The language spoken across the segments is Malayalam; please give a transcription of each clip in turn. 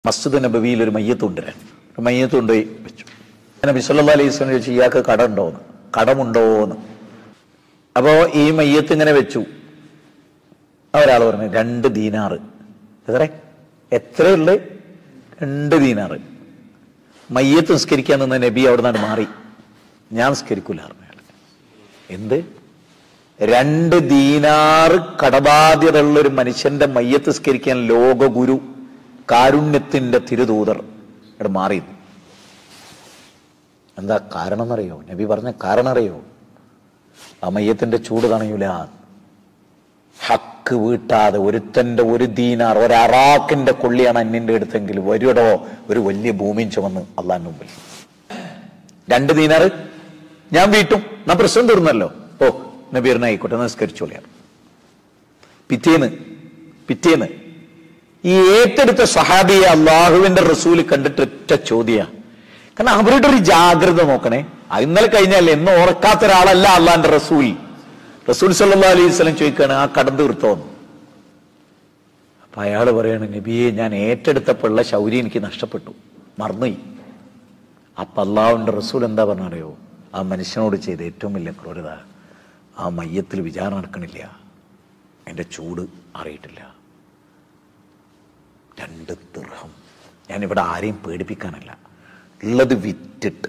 മസ്ജിദ് നബവിയിൽ ഒരു മയ്യത്ത് കൊണ്ടുവരാൻ ഒരു മയ്യത്ത് കൊണ്ടുപോയി വെച്ചു നബി സല്ലല്ലാഹു അലൈഹി വസല്ലം ചോദിച്ചു ഇയാൾക്ക് കടമുണ്ടോന്ന് കടമുണ്ടോന്ന് അപ്പോ ഈ മയ്യത്ത് ഇങ്ങനെ വെച്ചു ഒരാൾ പറഞ്ഞു രണ്ട് ദീനാറ് എത്ര എത്രയുള്ളത് രണ്ട് ദീനാറ് മയ്യത്ത് നിസ്കരിക്കാൻ നിന്ന നബി അവിടെ നിന്നാണ് മാറി ഞാൻ നിസ്കരിക്കൂല പറഞ്ഞു അയാൾ. എന്ത് രണ്ട് ദീനാറ് കടബാധ്യതയുള്ള ഒരു മനുഷ്യന്റെ മയ്യത്ത് നിസ്കരിക്കാൻ ലോകഗുരു കാരുണ്യത്തിന്റെ തിരുദൂതർ ഇവിടെ മാറി എന്താ കാരണം എന്നറിയോ നബി പറഞ്ഞ കാരണം അറിയോ ആ മയ്യത്തിന്റെ ചൂട് തണയൂല ഹക്ക് വീട്ടാതെ ഒരുത്തന്റെ ഒരു ദീനാർ ഒരു അറാക്കിന്റെ കൊള്ളിയാണ് അന്യന്റെ അടുത്തെങ്കിൽ വരുടോ ഒരു വലിയ ഭൂമിയും ചുമന്ന് അള്ളാന്റെ മുമ്പിൽ രണ്ട് ദീനാറ് ഞാൻ വീട്ടും ഞാൻ പ്രശ്നം തീർന്നല്ലോ ഓ നബീറിനെ ആയിക്കോട്ടെ നിസ്കരിച്ചോളിയാണ് പിറ്റേന്ന് പിറ്റേന്ന് ഈ ഏറ്റെടുത്ത സഹാബിയെ അള്ളാഹുവിന്റെ റസൂല് കണ്ടിട്ട് ഒറ്റ ചോദ്യ കാരണം അവരുടെ ഒരു ജാഗ്രത നോക്കണേ ആ ഇന്നലെ കഴിഞ്ഞാൽ എന്ന് ഓർക്കാത്ത ഒരാളല്ല അള്ളാന്റെ റസൂൽ റസൂൽ സല്ലാ അലൈഹി സ്വലം ചോദിക്കാണ് ആ കടം തീർത്തോന്ന് അപ്പൊ അയാള് പറയാണ് നബിയെ ഞാൻ ഏറ്റെടുത്തപ്പോഴുള്ള ശൗരി എനിക്ക് നഷ്ടപ്പെട്ടു മറന്നുപോയി അപ്പൊ അള്ളാഹുവിന്റെ റസൂൽ എന്താ പറഞ്ഞറിയോ ആ മനുഷ്യനോട് ചെയ്ത ഏറ്റവും വലിയ ക്രൂരത ആ മയ്യത്തിൽ വിചാരണ നടക്കണില്ല അതിന്റെ ചൂട് അറിയിട്ടില്ല രണ്ട് ദൃഹം ഞാനിവിടെ ആരെയും പേടിപ്പിക്കാനല്ല ഉള്ളത് വിറ്റിട്ട്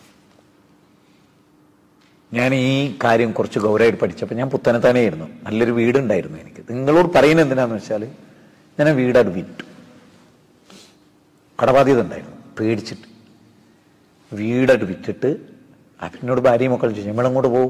ഞാൻ ഈ കാര്യം കുറച്ച് ഗൗരവമായിട്ട് പഠിച്ചപ്പോൾ ഞാൻ പുത്തനത്താനെയായിരുന്നു നല്ലൊരു വീടുണ്ടായിരുന്നു എനിക്ക് നിങ്ങളോട് പറയുന്നത് എന്തിനാന്ന് വെച്ചാൽ ഞാൻ ആ വീടത് വിറ്റു കടബാധ്യത ഉണ്ടായിരുന്നു പേടിച്ചിട്ട് വീടത് വിറ്റിട്ട് എന്നോട് ഭാര്യയും മക്കളും ചോദിച്ചു നമ്മളങ്ങോട്ട് പോകും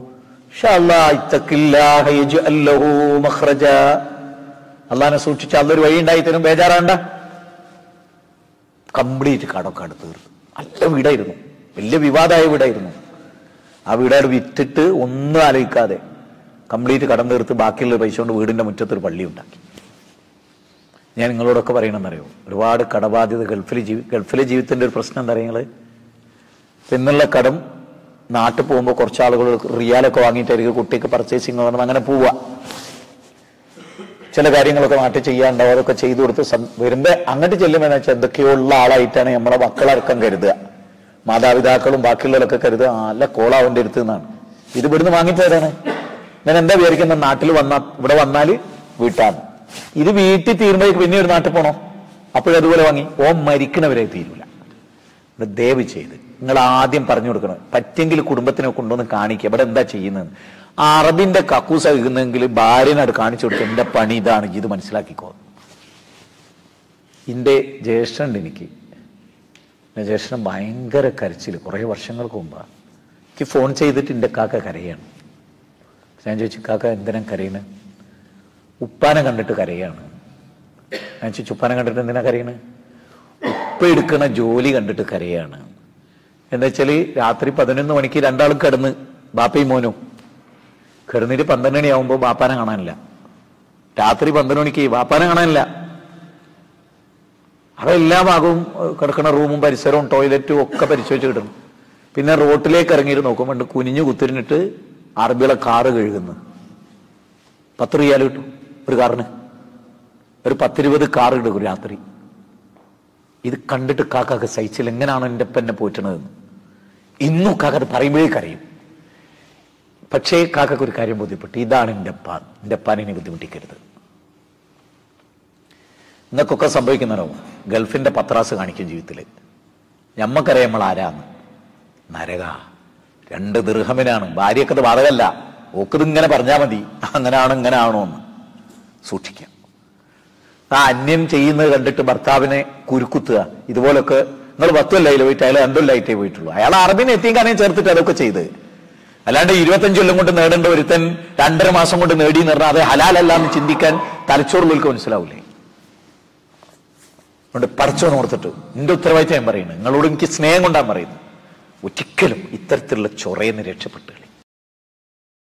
അള്ളാനെ സൂക്ഷിച്ച അതൊരു വഴി ഉണ്ടായി തരും ബേജാറാണ്ട കംപ്ലീറ്റ് കടമൊക്കെ അടുത്ത് തീർത്തു നല്ല വീടായിരുന്നു വലിയ വിവാദമായ വീടായിരുന്നു ആ വീടാട് വിറ്റിട്ട് ഒന്നും ആലോചിക്കാതെ കംപ്ലീറ്റ് കടം തീർത്ത് ബാക്കിയുള്ള പൈസ കൊണ്ട് വീടിന്റെ മുറ്റത്തൊരു പള്ളി ഉണ്ടാക്കി ഞാൻ നിങ്ങളോടൊക്കെ പറയണമെന്നറിയോ ഒരുപാട് കടബാധ്യത ഗൾഫിലെ ജീവി ഗൾഫിലെ ജീവിതത്തിന്റെ ഒരു പ്രശ്നം എന്താ പറയുക എന്നുള്ള കടം നാട്ടിൽ പോകുമ്പോൾ കുറച്ച് ആളുകൾ റിയാലൊക്കെ വാങ്ങിയിട്ടായിരിക്കും കുട്ടിക്ക് പർച്ചേസിങ് വരണം അങ്ങനെ പോവുക ചില കാര്യങ്ങളൊക്കെ നാട്ടിൽ ചെയ്യാണ്ടാവും അതൊക്കെ ചെയ്തു കൊടുത്ത് സം- വരുമ്പോ അങ്ങോട്ട് ചെല്ലുമ്പോൾ വെച്ചാൽ എന്തൊക്കെയോ ഉള്ള ആളായിട്ടാണ് നമ്മളെ മക്കളടക്കം കരുതുക മാതാപിതാക്കളും ബാക്കിയുള്ളവരൊക്കെ കരുതുക ആ, നല്ല കോളാവന്റെ അടുത്ത് നിന്നാണ് ഇത് ഇവിടുന്ന് വാങ്ങിച്ചതാണ് ഞാൻ എന്താ വിചാരിക്കുന്നത് നാട്ടിൽ വന്നാ ഇവിടെ വന്നാല് വീട്ടാണ് ഇത് വീട്ടിൽ തീരുമ്പോഴേക്ക് പിന്നെ ഒരു നാട്ടിൽ പോണോ അപ്പോഴതുപോലെ വാങ്ങി ഓ മരിക്കണവരെ തീരൂല ഇവിടെ ദയവ് ചെയ്ത് നിങ്ങൾ ആദ്യം പറഞ്ഞു കൊടുക്കണം പറ്റെങ്കിൽ കുടുംബത്തിനെ കൊണ്ടുവന്ന് കാണിക്കുക ഇവിടെ എന്താ ചെയ്യുന്നത് ആ അറബിന്റെ കക്കൂസ കഴിക്കുന്നെങ്കിൽ ഭാര്യനോട് കാണിച്ചു കൊടുക്കുക എന്റെ പണി ഇതാണ് ഇത് മനസ്സിലാക്കിക്കോ എന്റെ ജ്യേഷ്ഠനുണ്ട് എനിക്ക് എന്റെ ജ്യേഷ്ഠൻ ഭയങ്കര കരച്ചിൽ കുറേ വർഷങ്ങൾക്ക് മുമ്പാ എനിക്ക് ഫോൺ ചെയ്തിട്ട് എന്റെ കാക്ക കരയാണ് ഞാൻ ചോദിച്ചു കാക്ക എന്തിനാ കരയണ് ഉപ്പാനെ കണ്ടിട്ട് കരയാണ് ഞാൻ ചോദിച്ചു ഉപ്പാനെ കണ്ടിട്ട് എന്തിനാ കരയണ് ഉപ്പ എടുക്കണ ജോലി കണ്ടിട്ട് കരയാണ് എന്താ വെച്ചാല് രാത്രി പതിനൊന്ന് മണിക്ക് രണ്ടാളും കിടന്ന് ബാപ്പയും മോനും കിടന്നിട്ട് പന്ത്രണ്ട് മണിയാവുമ്പോൾ ബാപ്പാനെ കാണാനില്ല രാത്രി പന്ത്രണ്ട് മണിക്ക് ബാപ്പാനെ കാണാനില്ല അവിടെ എല്ലാ ഭാഗവും ഏഹ്, കിടക്കണ റൂമും പരിസരവും ടോയ്ലറ്റും ഒക്കെ പരിശോധിച്ച് കിട്ടും പിന്നെ റോട്ടിലേക്ക് ഇറങ്ങിയിട്ട് നോക്കുമ്പോൾ കുനിഞ്ഞു കുത്തിരിഞ്ഞിട്ട് അറബികളെ കാറ് കഴുകുന്നു പത്ത് റിയാൽ കിട്ടും ഒരു കാറിന് ഒരു പത്തിരുപത് കാർ എടുക്കും രാത്രി ഇത് കണ്ടിട്ട് കാക്കാക്ക് സഹിച്ചില്ല എങ്ങനെയാണ് എൻ്റെ പെന്നെ പോറ്റണതെന്ന് ഇന്നും കാക്ക അത് പറയുമ്പോഴേ കരയും പക്ഷേ കാക്കക്ക് ഒരു കാര്യം ബോധ്യപ്പെട്ടു ഇതാണ് എൻ്റെ അപ്പ എൻ്റെ അപ്പാനെ ഇനി ബുദ്ധിമുട്ടിക്കരുത് നിങ്ങൾക്കൊക്കെ സംഭവിക്കുന്നല്ലോ ഗൾഫിന്റെ പത്രാസ് കാണിക്കും ജീവിതത്തിൽ ഞമ്മക്കറിയാം നമ്മൾ ആരാന്ന് നരക രണ്ട് ദീർഘമിനാണ് ഭാര്യയൊക്കെ അത് ബാധകല്ല ഓക്കത് ഇങ്ങനെ പറഞ്ഞാൽ മതി അങ്ങനെയാണ് ഇങ്ങനെ ആണോ എന്ന് സൂക്ഷിക്കാം ആ അന്യം ചെയ്യുന്നത് കണ്ടിട്ട് ഭർത്താവിനെ കുരുക്കുത്തുക ഇതുപോലൊക്കെ നിങ്ങൾ പത്തുമല്ലായില്ല പോയിട്ട് അയാൾ രണ്ടൊല്ലായിട്ടേ പോയിട്ടുള്ളൂ അയാൾ അറബിനെ എത്തിക്കാനേ ചേർത്തിട്ട് അതൊക്കെ ചെയ്ത് അല്ലാണ്ട് ഇരുപത്തഞ്ച് കൊല്ലം കൊണ്ട് നേടേണ്ട ഒരുത്തൻ രണ്ടര മാസം കൊണ്ട് നേടി എന്ന് പറഞ്ഞാൽ അത് ഹലാലല്ല എന്ന് ചിന്തിക്കാൻ തലച്ചോറുള്ളവർക്ക് മനസ്സിലാവൂലേ അതുകൊണ്ട് പടച്ചോൻ ഓർത്തിട്ട് എന്റെ ഉത്തരവാദിത്തം ഞാൻ പറയുന്നത് നിങ്ങളോട് എനിക്ക് സ്നേഹം കൊണ്ടാണ് പറയുന്നത് ഒരിക്കലും ഇത്തരത്തിലുള്ള ചൊറയെന്ന് രക്ഷപ്പെട്ടുകളി